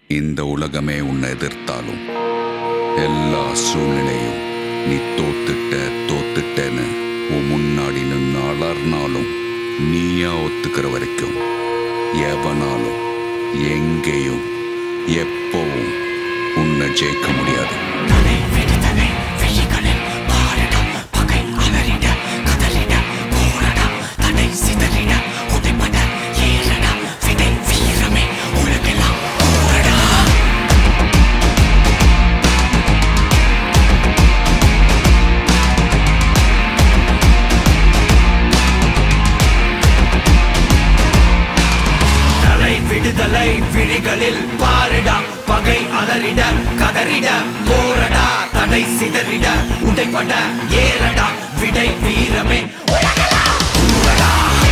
இந்த உலகமே உன்னை எதிர்த்தாலும் எல்லா சூழ்நிலையும் நீ தோத்துட்ட தோத்துட்டேன்னு உன் முன்னாடி நின்று அலர்னாலும் நீயா ஒத்துக்கிற வரைக்கும் எவனாலும் எங்கேயும் எப்பவும் உன்னை ஜெயிக்க முடியாது தலை வெடித்தலை விழிகளில் மாறிட பகை அலறிட கதறிட போராட தடை சிதறிட உடைப்பட ஏறட விதை வீரமே உலகெல்லாம் போரடா தலை விடுதலை விழிகளில் பாரிடா பகை அலறிட கதறிட போரடா தடை சிதறிட உடைப்பட ஏறடா விடை வீரமே உலகெல்லாம் ஊரடா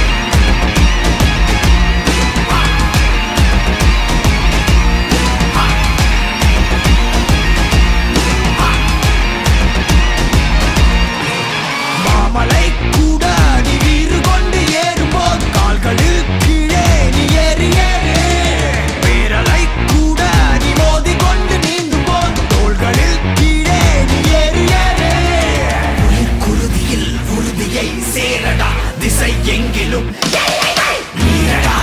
மாமலை கூட நீ வீறு கொண்டு ஏறும்போது கால்களில் கீழே நீ ஏறி ஏறு வீரலை கூட நீ மோதி கொண்டு நீந்தும் போது தோள்களில் கீழே நீ ஏறி ஏறு உயிர் குருதியில் உறுதியை சேரடா திசை எங்கிலும் எல்லைகள் மீறடா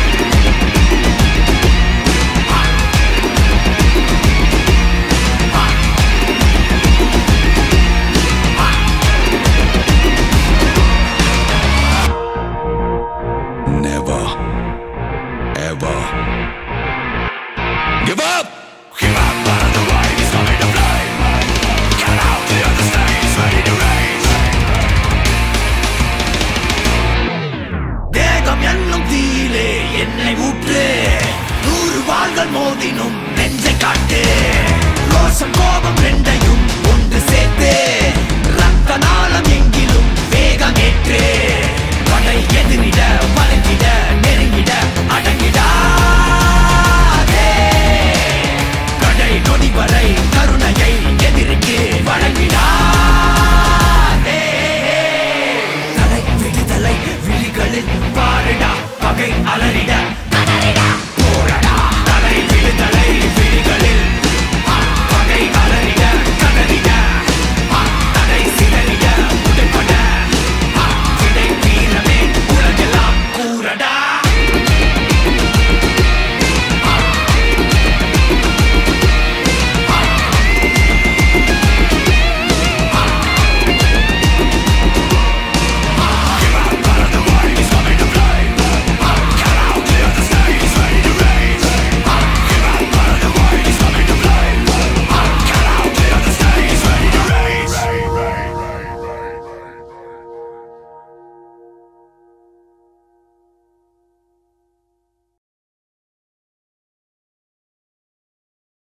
Never, ever give up. Give up on the ride, it's coming to play. Cut out the other stage, ready to race. தேகம் என்னும் தீயிலே என்னை ஊற்று நூறு வாள்கள் மோதினும் நெஞ்சை காட்டு ரோஷம் கோபம் ரெண்டையும் ஒன்று சேர்த்து ரத்த நாளம் எங்கிலும் வேகம் ஏற்று படை எதிரிட வழங்கிட நெருங்கிட அடங்கிடாதே கடை நொடி வரை கருணையை எதிரிக்கு வழங்கிடாதே தலை விடுதலை விழிகளில் பாருடா பகை அலை